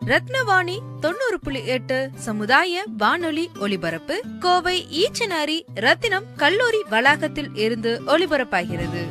ரத்னவாணி தொண்ணூறு புள்ளி எட்டு சமுதாய வானொலி ஒலிபரப்பு கோவை ஈச்சனாரி ரத்தினம் கல்லூரி வளாகத்தில் இருந்து ஒலிபரப்பாகிறது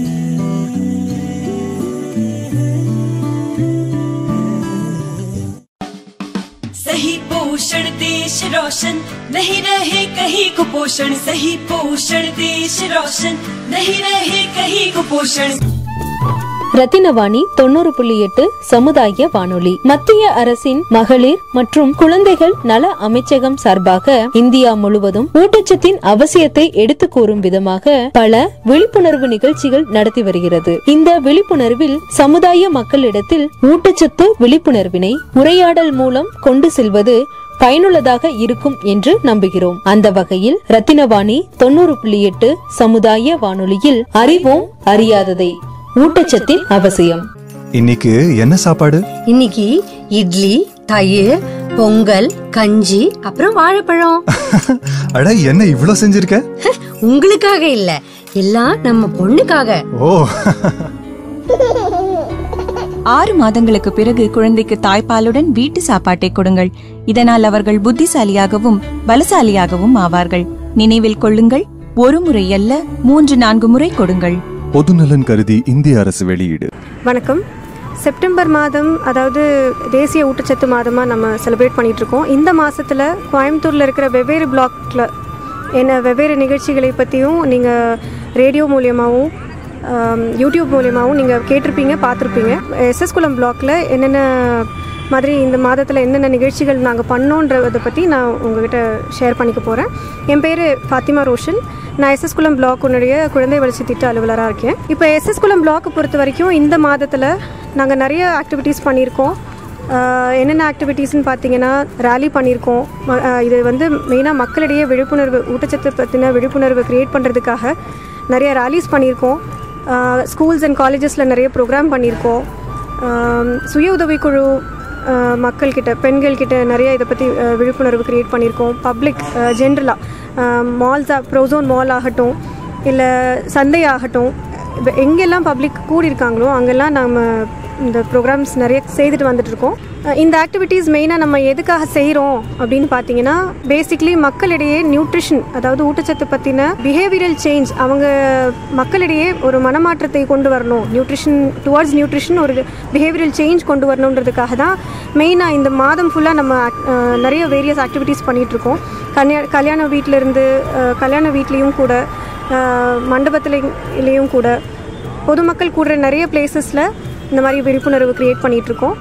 सही पोषण देश रोशन नहीं रहे कहीं कुपोषण सही पोषण देश रोशन नहीं रहे कहीं कुपोषण ரத்தினவாணி தொண்ணூறு புள்ளி எட்டு சமுதாய வானொலி மத்திய அரசின் மகளிர் மற்றும் குழந்தைகள் நல அமைச்சகம் சார்பாக இந்தியா முழுவதும் ஊட்டச்சத்தின் அவசியத்தை எடுத்து கூறும் விதமாக பல விழிப்புணர்வு நிகழ்ச்சிகள் நடத்தி வருகிறது இந்த விழிப்புணர்வில் சமுதாய மக்களிடத்தில் ஊட்டச்சத்து விழிப்புணர்வினை உரையாடல் மூலம் கொண்டு செல்வது பயனுள்ளதாக இருக்கும் என்று நம்புகிறோம் அந்த வகையில் ரத்தினவாணி தொண்ணூறு புள்ளி எட்டு சமுதாய வானொலியில் அறிவோம் அறியாததை ஊட்டச்சத்தின் அவசியம் இன்னைக்கு என்ன சாப்பாடு இன்னைக்கு இட்லி தயிர் பொங்கல் கஞ்சி அப்புறம் வாழைப்பழம் அட என்ன இவ்ளோ செஞ்சிருக்க உங்களுக்காக இல்ல எல்லாம் நம்ம பொண்ணுக்காக ஓ ஆறு மாதங்களுக்கு பிறகு குழந்தைக்கு தாய்ப்பாலுடன் வீட்டு சாப்பாட்டை கொடுங்கள் இதனால் அவர்கள் புத்திசாலியாகவும் பலசாலியாகவும் ஆவார்கள் நினைவில் கொள்ளுங்கள் ஒரு முறை அல்ல மூன்று நான்கு முறை கொடுங்கள் பொதுநலன் கருதி இந்திய அரசு வெளியீடு வணக்கம் செப்டம்பர் மாதம் அதாவது தேசிய ஊட்டச்சத்து மாதமாக நம்ம செலிப்ரேட் பண்ணிகிட்ருக்கோம் இந்த மாதத்தில் கோயம்புத்தூரில் இருக்கிற வெவ்வேறு பிளாக்ல என்ன வெவ்வேறு நிகழ்ச்சிகளை பற்றியும் நீங்கள் ரேடியோ மூலியமாகவும் யூடியூப் மூலியமாகவும் நீங்கள் கேட்டிருப்பீங்க பார்த்துருப்பீங்க எஸ்எஸ் குளம் பிளாக்ல என்னென்ன மாதிரி இந்த மாதத்தில் என்னென்ன நிகழ்ச்சிகள் நாங்கள் பண்ணோன்றதை பற்றி நான் உங்ககிட்ட ஷேர் பண்ணிக்க போகிறேன் என் பேர் ஃபாத்திமா ரோஷன் நான் எஸ்எஸ் குளம் பிளாக்குனுடைய குழந்தை வளர்ச்சி திட்ட அலுவலராக இருக்கேன் இப்போ எஸ்எஸ் குளம் பிளாக்கை பொறுத்த வரைக்கும் இந்த மாதத்தில் நாங்கள் நிறைய ஆக்டிவிட்டீஸ் பண்ணியிருக்கோம் ஆஹ் என்னென்ன ஆக்டிவிட்டீஸ்னு பார்த்தீங்கன்னா ரேலி பண்ணியிருக்கோம் ம- ஆஹ் இது வந்து மெயினாக மக்களிடையே விழிப்புணர்வு ஊட்டச்சத்து பற்றின விழிப்புணர்வு க்ரியேட் பண்ணுறதுக்காக நிறைய ரேலிஸ் பண்ணியிருக்கோம் ஸ்கூல்ஸ் அண்ட் காலேஜஸில் நிறைய ப்ரோக்ராம் பண்ணியிருக்கோம் ஆம், சுய உதவிக்குழு ஆஹ், மக்கள்கிட்ட பெண்கள்கிட்ட நிறைய இதை பற்றி விழிப்புணர்வு க்ரியேட் பண்ணியிருக்கோம் பப்ளிக் ஜென்ரலாக மால்ஸாக ப்ரோசோன் மால் ஆகட்டும் இல்லை சந்தை ஆகட்டும் இப்போ எங்கெல்லாம் பப்ளிக் கூடியிருக்காங்களோ அங்கெல்லாம் நம்ம இந்த ப்ரோக்ராம்ஸ் நிறைய செய்துட்டு வந்துட்டுருக்கோம் இந்த ஆக்டிவிட்டீஸ் மெயினாக நம்ம எதுக்காக செய்கிறோம் அப்படின்னு பார்த்தீங்கன்னா பேசிக்லி மக்களிடையே நியூட்ரிஷன் அதாவது ஊட்டச்சத்து பற்றின பிஹேவியரல் சேஞ்ச் அவங்க மக்களிடையே ஒரு மனமாற்றத்தை கொண்டு வரணும் நியூட்ரிஷன் டுவர்ட்ஸ் நியூட்ரிஷன் ஒரு பிஹேவியரல் சேஞ்ச் கொண்டு வரணுன்றதுக்காக தான் மெயினாக இந்த மாதம் ஃபுல்லாக நம்ம அஹ், நிறைய வேரியஸ் ஆக்டிவிட்டீஸ் பண்ணிகிட்ருக்கோம் கல்யாண கல்யாண வீட்டிலேருந்து கல்யாண வீட்லேயும் கூட மண்டபத்துலேயும் கூட பொதுமக்கள் கூடுற நிறைய பிளேசஸில் இந்த மாதிரி விழிப்புணர்வு க்ரியேட் பண்ணிகிட்ருக்கோம்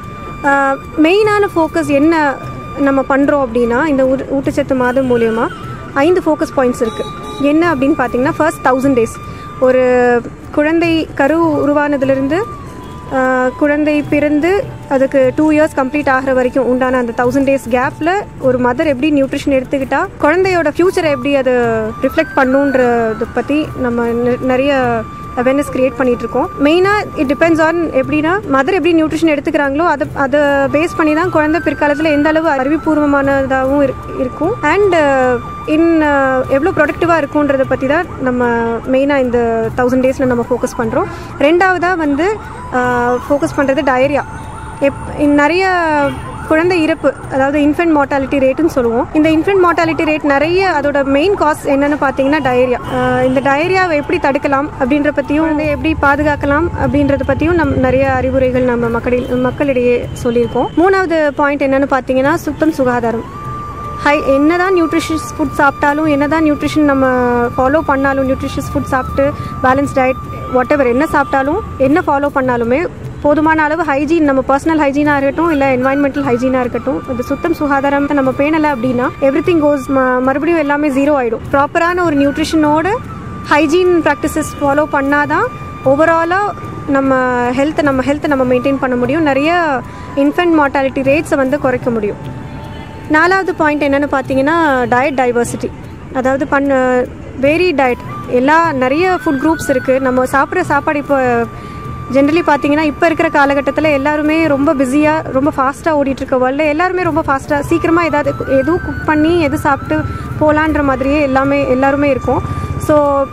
மெயினான ஃபோக்கஸ் என்ன நம்ம பண்ணுறோம் அப்படின்னா இந்த ஊட்ட- ஊட்டச்சத்து மாதம் மூலயமா ஐந்து ஃபோக்கஸ் பாயிண்ட்ஸ் இருக்குது என்ன அப்படின்னு பார்த்தீங்கன்னா ஃபர்ஸ்ட் தௌசண்ட் டேஸ் ஒரு குழந்தை கரு உருவானதுலேருந்து ஆஹ், குழந்தை பிறந்து அதுக்கு டூ இயர்ஸ் கம்ப்ளீட் ஆகிற வரைக்கும் உண்டான அந்த தௌசண்ட் டேஸ் கேப்பில் ஒரு மதர் எப்படி நியூட்ரிஷன் எடுத்துக்கிட்டா குழந்தையோட ஃப்யூச்சரை எப்படி அது ரிஃப்ளெக்ட் பண்ணுன்றதை பற்றி நம்ம நெ- நிறைய அவேர்னஸ் கிரியேட் பண்ணிட்டு இருக்கோம் மெயினாக இட் டிபெண்ட்ஸ் ஆன் எப்படின்னா மதர் எப்படி நியூட்ரிஷன் எடுத்துக்கிறாங்களோ அதை அதை பேஸ் பண்ணி தான் குழந்தை பிற்காலத்தில் எந்த அளவு அறிவுபூர்வமானதாகவும் இரு- இருக்கும் அண்ட் இன் எவ்வளோ ப்ரொடக்டிவாக இருக்குன்றதை பற்றி தான் நம்ம மெயினாக இந்த தௌசண்ட் டேஸில் நம்ம ஃபோக்கஸ் பண்ணுறோம் ரெண்டாவதாக வந்து ஃபோக்கஸ் பண்ணுறது டயரியா எப் நிறைய குழந்தை இறப்பு அதாவது இன்ஃபென்ட் மார்ட்டாலிட்டி ரேட்டுன்னு சொல்லுவோம் இந்த இன்ஃபென்ட் மார்ட்டாலிட்டி ரேட் நிறைய அதோட மெயின் காஸ் என்னன்னு பார்த்தீங்கன்னா டயரியா இந்த டயரியாவை எப்படி தடுக்கலாம் அப்படின்ற பற்றியும் வந்து எப்படி பாதுகாக்கலாம் அப்படின்றத பற்றியும் நம் நிறைய அறிவுரைகள் நம்ம மக்களில் மக்களிடையே சொல்லியிருக்கோம் மூணாவது பாயிண்ட் என்னன்னு பார்த்தீங்கன்னா சுத்தம் சுகாதாரம் ஹை என்னதான் நியூட்ரிஷியஸ் ஃபுட் சாப்பிட்டாலும் என்னதான் நியூட்ரிஷன் நம்ம ஃபாலோ பண்ணாலும் நியூட்ரிஷியஸ் ஃபுட் சாப்பிட்டு பேலன்ஸ் டயட் வாட் எவர் என்ன சாப்பிட்டாலும் என்ன ஃபாலோ பண்ணாலுமே போதுமான அளவு ஹைஜீன் நம்ம பர்சனல் ஹைஜீனாக இருக்கட்டும் இல்லை என்வாயன்மெண்டல் ஹைஜீனாக இருக்கட்டும் இது சுத்தம் சுகாதாரத்தை நம்ம பேணலை அப்படின்னா எவ்ரி திங் கோஸ் மறுபடியும் எல்லாமே ஜீரோ ஆகிடும் ப்ராப்பரான ஒரு நியூட்ரிஷனோட ஹைஜீன் ப்ராக்டிசஸ் ஃபாலோ பண்ணாதான் ஓவராலாக நம்ம ஹெல்த்தை நம்ம ஹெல்த்தை நம்ம மெயின்டைன் பண்ண முடியும் நிறைய இன்ஃபென்ட் மார்ட்டாலிட்டி ரேட்ஸை வந்து குறைக்க முடியும் நாலாவது பாயிண்ட் என்னென்னு பார்த்தீங்கன்னா டயட் டைவர்சிட்டி அதாவது பண்ண வேரி டயட் எல்லா நிறைய ஃபுட் குரூப்ஸ் இருக்குது நம்ம சாப்பிட்ற சாப்பாடு இப்போ ஜென்ரலி பார்த்தீங்கன்னா இப்போ இருக்கிற காலகட்டத்தில் எல்லாருமே ரொம்ப பிஸியாக ரொம்ப ஃபாஸ்ட்டாக ஓடிட்டுருக்க வேர்ல்டில் எல்லாருமே ரொம்ப ஃபாஸ்ட்டாக சீக்கிரமாக ஏதாவது எதுவும் குக் பண்ணி எது சாப்பிட்டு போகலான்ற மாதிரியே எல்லாமே எல்லாருமே இருக்கும் ஸோ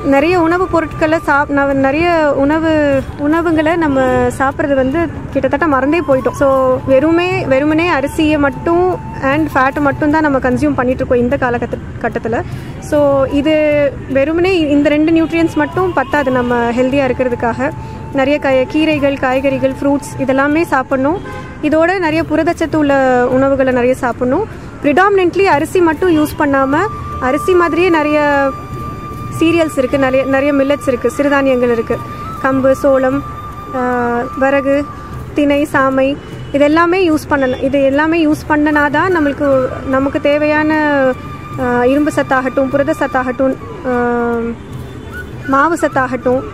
நிறைய உணவுப் பொருட்களை சாப் ந- நிறைய உணவு உணவுகளை நம்ம சாப்பிட்றது வந்து கிட்டத்தட்ட மறந்தே போயிட்டோம் ஸோ வெறுமே வெறுமனே அரிசியை மட்டும் அண்ட் ஃபேட்டை மட்டும் தான் நம்ம கன்சியூம் பண்ணிட்டு இருக்கோம் இந்த காலகட்ட கட்டத்தில் ஸோ இது வெறுமனே இந்த ரெண்டு நியூட்ரியன்ஸ் மட்டும் பத்தாது நம்ம ஹெல்த்தியாக இருக்கிறதுக்காக நிறைய கை கீரைகள் காய்கறிகள் ஃப்ரூட்ஸ் இதெல்லாமே சாப்பிடணும் இதோட நிறைய புரதச்சத்து உள்ள உணவுகளை நிறைய சாப்பிடணும் ப்ரிடாமினென்ட்லி அரிசி மட்டும் யூஸ் பண்ணாமல் அரிசி மாதிரியே நிறைய சீரியல்ஸ் இருக்குது நிறைய நிறைய மில்லட்ஸ் இருக்குது சிறுதானியங்கள் இருக்குது கம்பு சோளம் ஆஹ், வரகு திணை சாமை இது எல்லாமே யூஸ் பண்ணலாம் இது எல்லாமே யூஸ் பண்ணனா தான் நம்மளுக்கு நமக்கு தேவையான ஆஹ், இரும்பு சத்தாகட்டும் புரத சத்தாகட்டும் ஆஹ், மாவு சத்தாகட்டும்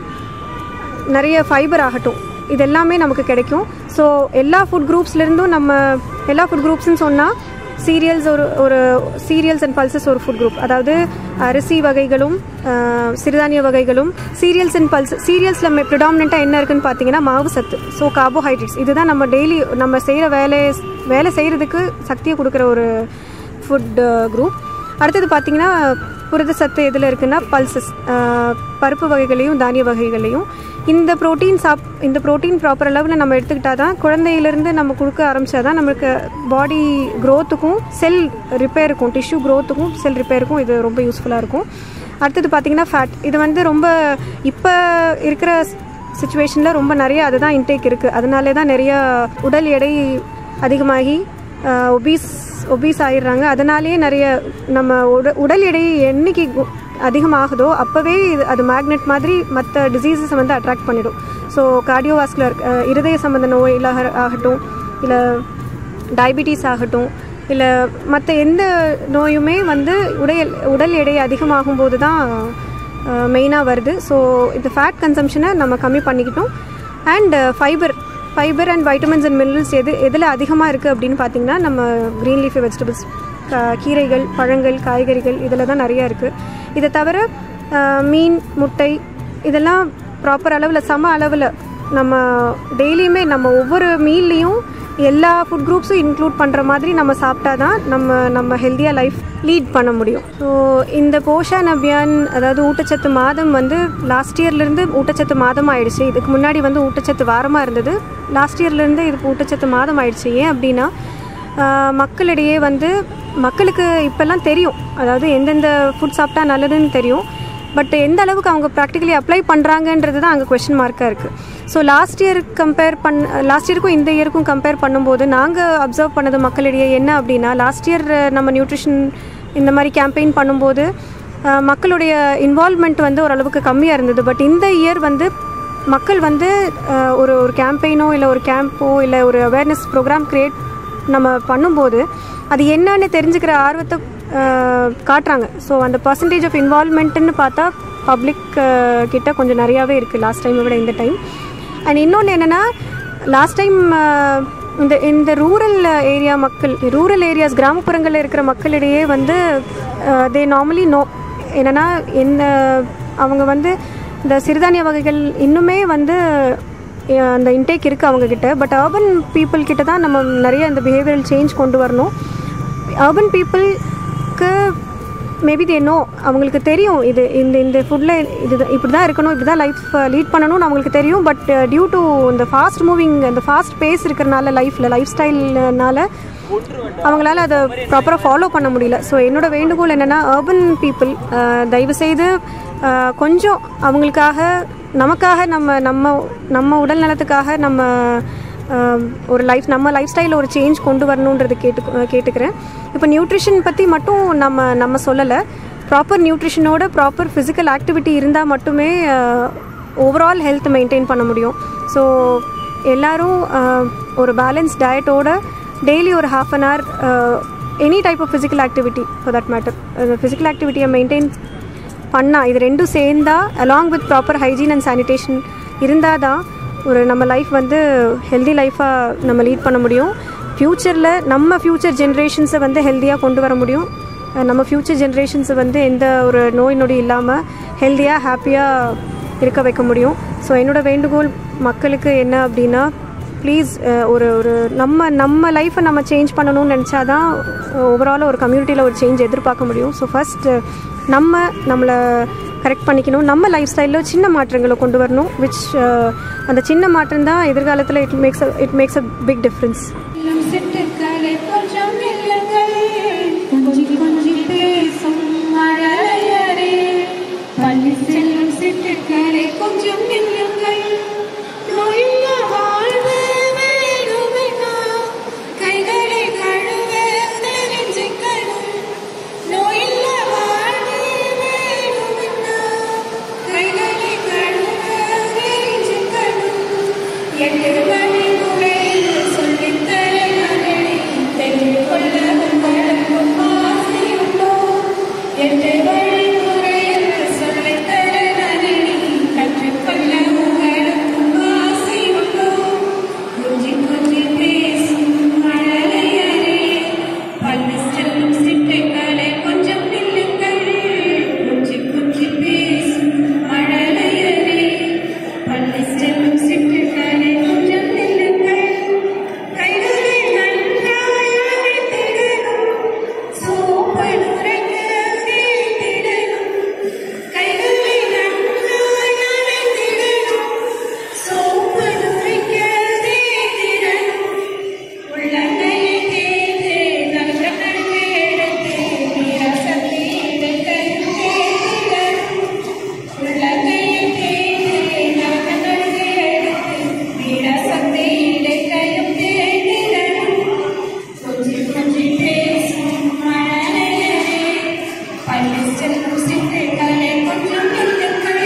நிறைய ஃபைபர் ஆகட்டும் இது எல்லாமே நமக்கு கிடைக்கும் ஸோ எல்லா ஃபுட் குரூப்ஸ்லேருந்தும் நம்ம எல்லா ஃபுட் குரூப்ஸ்னு சொன்னால் சீரியல்ஸ் ஒரு ஒரு சீரியல்ஸ் அண்ட் பல்சஸ் ஒரு ஃபுட் குரூப் அதாவது அரிசி வகைகளும் ஆஹ், சிறுதானிய வகைகளும் சீரியல்ஸ் அண்ட் பல்ஸ் சீரியல்ஸில் ப்ரிடாமினெண்ட்டாக என்ன இருக்குன்னு பார்த்தீங்கன்னா மாவு சத்து ஸோ கார்போஹைட்ரேட்ஸ் இதுதான் நம்ம டெய்லி நம்ம செய்கிற வேலை வேலை செய்கிறதுக்கு சக்தியை கொடுக்குற ஒரு ஃபுட் குரூப் அடுத்தது பார்த்தீங்கன்னா புரத சத்து எதில் இருக்குன்னா பல்சஸ் பருப்பு வகைகளையும் தானிய வகைகளையும் இந்த புரோட்டீன் சாப் இந்த புரோட்டீன் ப்ராப்பர் அளவில் நம்ம எடுத்துக்கிட்டால் தான் குழந்தையிலேருந்து நம்ம கொடுக்க ஆரம்பித்தா தான் நம்மளுக்கு பாடி க்ரோத்துக்கும் செல் ரிப்பேருக்கும் டிஷ்யூ க்ரோத்துக்கும் செல் ரிப்பேருக்கும் இது ரொம்ப யூஸ்ஃபுல்லாக இருக்கும் அடுத்தது பார்த்தீங்கன்னா ஃபேட் இது வந்து ரொம்ப இப்போ இருக்கிற சுச்சுவேஷனில் ரொம்ப நிறைய அதுதான் இன்டேக் இருக்குது அதனாலே தான் நிறைய உடல் எடை அதிகமாகி ஒபீஸ் ஒபீஸ் ஆயிடுறாங்க அதனாலேயே நிறைய நம்ம உட உடல் எடை என்னைக்கு கு- அதிகமாகுதோ அப்போவே இது அது மேக்னெட் மாதிரி மற்ற டிசீசஸை வந்து அட்ராக்ட் பண்ணிடும் ஸோ கார்டியோவாஸ்குலர் இருதய சம்பந்த நோயில் ஆகட்டும் இல்லை டயபிட்டிஸ் ஆகட்டும் இல்லை மற்ற எந்த நோயுமே வந்து உடல் உடல் எடை அதிகமாகும் போது தான் மெயினாக வருது ஸோ இந்த ஃபேட் கன்சம்ஷனை நம்ம கம்மி பண்ணிக்கிட்டோம் and fibre fibre and vitamins and minerals எது எதில் அதிகமாக இருக்குது அப்படின்னு பார்த்தீங்கன்னா நம்ம க்ரீன் லீஃபி வெஜிடபிள்ஸ் கீரைகள் பழங்கள் காய்கறிகள் இதில் தான் நிறையா இருக்குது இதை தவிர அஹ், மீன் முட்டை இதெல்லாம் ப்ராப்பர் அளவில் சம அளவில் நம்ம டெய்லியுமே நம்ம ஒவ்வொரு மீல்லையும் எல்லா ஃபுட் குரூப்ஸும் இன்க்ளூட் பண்ணுற மாதிரி நம்ம சாப்பிட்டா தான் நம்ம நம்ம ஹெல்த்தியாக லைஃப் லீட் பண்ண முடியும் ஸோ இந்த போஷான் அபியான் அதாவது ஊட்டச்சத்து மாதம் வந்து லாஸ்ட் இயர்லேருந்து ஊட்டச்சத்து மாதம் ஆயிடுச்சு இதுக்கு முன்னாடி வந்து ஊட்டச்சத்து வாரமாக இருந்தது லாஸ்ட் இயர்லேருந்து இது ஊட்டச்சத்து மாதம் ஆயிடுச்சு ஏன் அப்படின்னா ஆஹ், மக்களிடையே வந்து மக்களுக்கு இப்போல்லாம் தெரியும் அதாவது எந்தெந்த ஃபுட் சாப்பிட்டா நல்லதுன்னு தெரியும் பட் எந்த அளவுக்கு அவங்க ப்ராக்டிக்கலி அப்ளை பண்ணுறாங்கன்றது தான் அங்கே கொஷின் மார்க்காக இருக்குது ஸோ லாஸ்ட் இயர் கம்பேர் பண் லாஸ்ட் இயருக்கும் இந்த இயருக்கும் கம்பேர் பண்ணும்போது நாங்கள் அப்சர்வ் பண்ணது மக்களிடையே என்ன அப்படின்னா லாஸ்ட் இயர் நம்ம நியூட்ரிஷன் இந்த மாதிரி கேம்பெயின் பண்ணும்போது அஹ், மக்களுடைய இன்வால்மெண்ட் வந்து ஓரளவுக்கு கம்மியாக இருந்தது பட் இந்த இயர் வந்து மக்கள் வந்து அஹ், ஒரு ஒரு கேம்பெயினோ இல்லை ஒரு கேம்போ இல்லை ஒரு அவேர்னஸ் ப்ரோக்ராம் க்ரியேட் நம்ம பண்ணும்போது அது என்னன்னு தெரிஞ்சுக்கிற ஆர்வத்தை அஹ், காட்டுறாங்க ஸோ அந்த பர்சன்டேஜ் ஆஃப் இன்வால்மெண்ட்டுன்னு பார்த்தா பப்ளிக் கிட்ட கொஞ்சம் நிறையாவே இருக்குது லாஸ்ட் டைமை விட இந்த டைம் அண்ட் இன்னொன்று என்னென்னா லாஸ்ட் டைம் இந்த இந்த ரூரல் ஏரியா மக்கள் ரூரல் ஏரியாஸ் கிராமப்புறங்களில் இருக்கிற மக்களிடையே வந்து தே நார்மலி நோ என்னென்னா என்ன அவங்க வந்து இந்த சிறுதானிய வகைகள் இன்னுமே வந்து அஹ், அந்த இன்டேக் இருக்குது அவங்கக்கிட்ட பட் அர்பன் பீப்புள் கிட்ட தான் நம்ம நிறைய இந்த பிஹேவியரல் சேஞ்ச் கொண்டு வரணும் அர்பன் பீப்புளுக்கு மேபி தே நோ அவங்களுக்கு தெரியும் இது இந்த இந்த ஃபுட்டில் இது இப்படி தான் இருக்கணும் இப்படி தான் லைஃப் லீட் பண்ணணும்னு அவங்களுக்கு தெரியும் பட் டியூ டு இந்த ஃபாஸ்ட் மூவிங் இந்த ஃபாஸ்ட் பேஸ் இருக்கிறனால லைஃப்பில் லைஃப் ஸ்டைல்னால அவங்களால அதை ப்ராப்பராக ஃபாலோ பண்ண முடியல ஸோ என்னோட வேண்டுகோள் என்னென்னா அர்பன் பீப்புள் தயவுசெய்து அஹ், கொஞ்சம் அவங்களுக்காக நமக்காக நம்ம நம்ம நம்ம உடல் நலத்துக்காக நம்ம அஹ், ஒரு லைஃப் நம்ம லைஃப் ஸ்டைலில் ஒரு சேஞ்ச் கொண்டு வரணுன்றது கேட்டு கேட்டுக்கிறேன் இப்போ நியூட்ரிஷன் பற்றி மட்டும் நம்ம நம்ம சொல்லலை ப்ராப்பர் நியூட்ரிஷனோட ப்ராப்பர் ஃபிசிக்கல் ஆக்டிவிட்டி இருந்தால் மட்டுமே ஓவரால் ஹெல்த் மெயின்டைன் பண்ண முடியும் ஸோ எல்லாரும் அஹ், ஒரு பேலன்ஸ் டயட்டோட டெய்லி ஒரு half an hour any type of physical activity for that matter physical ஆக்டிவிட்டியை மெயின்டைன் பண்ணா இது ரெண்டும் சேர்ந்தா along with proper hygiene and sanitation இருந்தால் தான் ஒரு நம்ம லைஃப் வந்து ஹெல்தி லைஃபாக நம்ம லீட் பண்ண முடியும் ஃப்யூச்சரில் நம்ம ஃப்யூச்சர் ஜென்ரேஷன்ஸை வந்து ஹெல்த்தியாக கொண்டு வர முடியும் அஹ் நம்ம ஃப்யூச்சர் ஜென்ரேஷன்ஸை வந்து எந்த ஒரு நோய் நொடி இல்லாமல் ஹெல்த்தியாக ஹாப்பியாக இருக்க வைக்க முடியும் ஸோ என்னோட வேண்டுகோள் மக்களுக்கு என்ன அப்படின்னா ப்ளீஸ் ஒரு ஒரு நம்ம நம்ம லைஃப்பை நம்ம சேஞ்ச் பண்ணணும்னு நினச்சா தான் ஓவராலாக ஒரு கம்யூனிட்டியில் ஒரு சேஞ்ச் எதிர்பார்க்க முடியும் ஸோ ஃபஸ்ட் நம்ம நம்மளை கரெக்ட் பண்ணிக்கணும் நம்ம லைஃப் ஸ்டைலில் சின்ன மாற்றங்களை கொண்டு வரணும் விச் அந்த சின்ன மாற்றம் தான் எதிர்காலத்தில் it makes it makes a big difference சிட்டுக்களை கொஞ்சம் நில்லுங்கள் கொஞ்சி கொஞ்சி பேசும் மழலையரே பள்ளி செல்லும் சிட்டுக்களை கொஞ்சம் நில்லுங்கள் நோயில்லா வாழ்வு வேணுமென்னா கைகளை கழுவ தெரிஞ்சுக்கணும் நோயில்லா வாழ்வு வேணுமென்னா கைகளை கழுவ தெரிஞ்சுக்கணும் எட்டு மணி முறையில் சொல்லித் தரலானே தெரிந்து கொள்ள உங்களுக்கும் ஆசையுண்டோ எட்டு மணி முறையில் சொல்லித் தரலானே கற்றுக்கொள்ள உங்களுக்கும் ஆசையுண்டோ கொஞ்சி கொஞ்சி பேசும் மழலையரே பள்ளி செல்லும் சிட்டுக்களை கொஞ்சம் நில்லுங்கள் கொஞ்சி கொஞ்சி பேசும் மழலையரே பள்ளி செல்லும் சிட்டுக்களை கொஞ்சம் நில்லுங்கள் கைகளை நன்றாய் அணைத்திடணும் சோப்பை நுரைக்க தேய்த்திடணும் கைகளை நன்றாய் அணைத்திடணும் சோப்பை நுரைக்க தேய்த்திடணும் உள்ளங்கையை தேய்த்து நகங்களுக்கு எடுத்து விரசத்தை எடுக்க தேய்த்திடணும் உள்ளங்கையை தேய்த்து நகங்களுக்கு எடுத்து விரசத்தை எடுக்கையும் தேய்த்திடணும் கொஞ்சி கொஞ்சி பேசும் மழலையரே பள்ளி செல்லும் சிட்டுக்களை கொஞ்சம் நில்லுங்கள்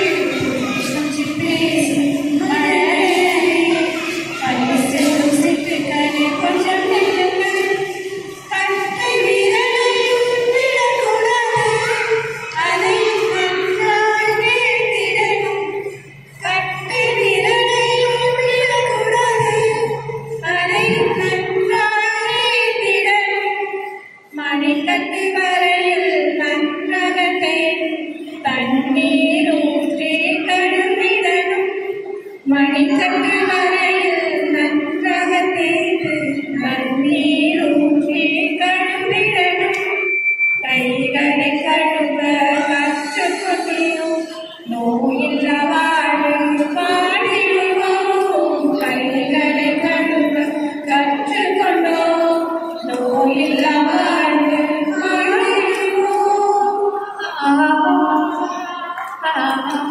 கொஞ்சி பேசும் மழலையரே பள்ளி செல்லும் சிட்டுக்களை கொஞ்சம் நில்லுங்கள் கட்டை விரலையும் விடக்கூடாது அதையும் நன்றாய் வேண்டிடணும் கட்டை விரலையும் விடக்கூடாது அதையும் நன்றாய் வேண்டிடணும் மணிக்கட்டு வரையில் நன்றகத்தை தண்ணீர் ஊற்றி கழுவிடணும் மணிக்கட்டு வரையில் நன்றாக தேய்த்து தண்ணீர் ஊற்றி கழுவிடணும் கைகளை கழுவ கற்றுக்கொண்டியும் நோயில்ல வாழும் பாடிடுவோம் கைகளை கழுவ கற்றுக்கொண்டோம் நோயில்ல வாழும் பாடிடுவோம் ஆ ஆ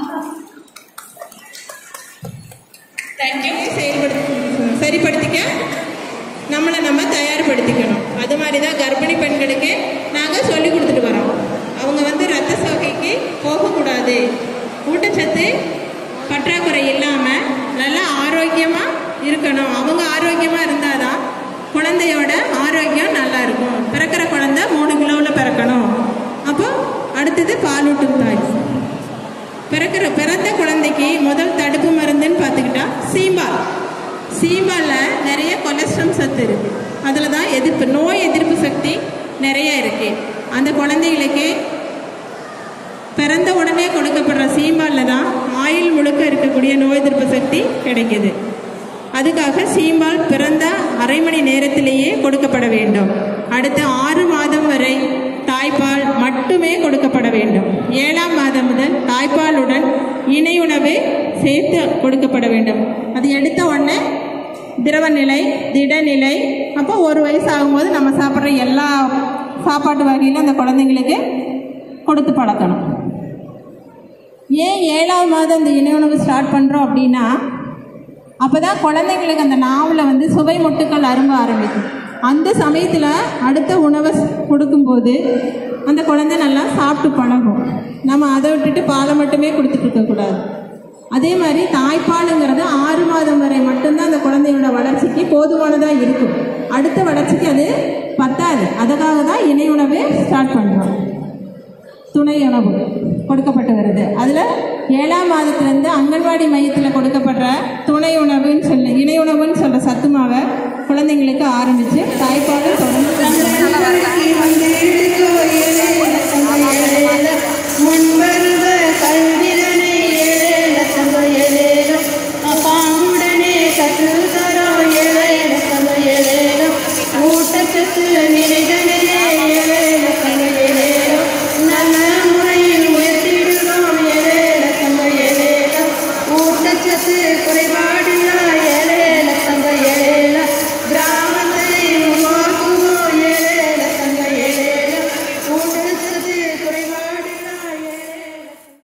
தேங்க்யூ செயல்படுத்தி சரிப்படுத்திக்க நம்மளை நம்ம தயார்படுத்திக்கணும் அது மாதிரி தான் கர்ப்பிணி பெண்களுக்கு நாங்கள் சொல்லி கொடுத்துட்டு வரோம் அவங்க வந்து ரத்த சோகைக்கு போகக்கூடாது ஊட்டச்சத்து பற்றாக்குறை இல்லாமல் நல்லா ஆரோக்கியமாக இருக்கணும் அவங்க ஆரோக்கியமாக இருந்தால் தான் குழந்தையோட ஆரோக்கியம் நல்லா இருக்கும் பிறக்கிற குழந்தை மூணு கிலோவில் பிறக்கணும் அப்போ அடுத்தது பாலூட்டும் தாய் பிறக்கிற பிறந்த குழந்தைக்கு முதல் தடுப்பு மருந்துன்னு பார்த்துக்கிட்டா சீம்பால் சீம்பாலில் நிறைய கொலஸ்ட்ரால் சத்து இருக்கு அதில் தான் எதிர்ப்பு நோய் எதிர்ப்பு சக்தி நிறைய இருக்கு அந்த குழந்தைகளுக்கு பிறந்த உடனே கொடுக்கப்படுற சீம்பாலில் தான் ஆயில் முழுக்க இருக்கக்கூடிய நோய் எதிர்ப்பு சக்தி கிடைக்குது அதுக்காக சீம்பால் பிறந்த அரை மணி நேரத்திலேயே கொடுக்கப்பட வேண்டும் அடுத்த ஆறு மாதம் வரை தாய்ப்பால் மட்டுமே கொடுக்கப்பட வேண்டும் ஏழாம் மாதம் முதல் தாய்ப்பாலுடன் இணையுணவு சேர்த்து கொடுக்கப்பட வேண்டும் அது எடுத்த உடனே திரவ நிலை திடநிலை அப்போ ஒரு வயசு ஆகும்போது நம்ம சாப்பிட்ற எல்லா சாப்பாட்டு வகையிலும் அந்த குழந்தைங்களுக்கு கொடுத்து பழக்கணும் ஏன் ஏழாவது மாதம் இந்த இணை உணவு ஸ்டார்ட் பண்ணுறோம் அப்படின்னா அப்போ தான் குழந்தைங்களுக்கு அந்த நாவில் வந்து சுவை முட்டுக்கள் அரும்ப ஆரம்பிக்கும் அந்த சமயத்தில் அடுத்த உணவை ஸ்- கொடுக்கும்போது அந்த குழந்தை நல்லா சாப்பிட்டு பழகும் நம்ம அதை விட்டுட்டு பாலை மட்டுமே கொடுத்துட்டு இருக்கக்கூடாது அதே மாதிரி தாய்ப்பாலுங்கிறது ஆறு மாதம் வரை மட்டும்தான் அந்த குழந்தையோட வளர்ச்சிக்கு போதுமானதாக இருக்கும் அடுத்த வளர்ச்சிக்கு அது பத்தாது அதுக்காக தான் இணை உணவு ஸ்டார்ட் பண்ணுறோம் துணை உணவு கொடுக்கப்பட்டு வருது அதில் ஏழாம் மாதத்துலேருந்து அங்கன்வாடி மையத்தில் கொடுக்கப்படுற துணை உணவுன்னு சொல்லி இணை உணவுன்னு சொல்கிற சத்து மாவை குழந்தைங்களுக்கு ஆரம்பித்து தாய்ப்பாலும் தொடர்ந்து முன்வரும்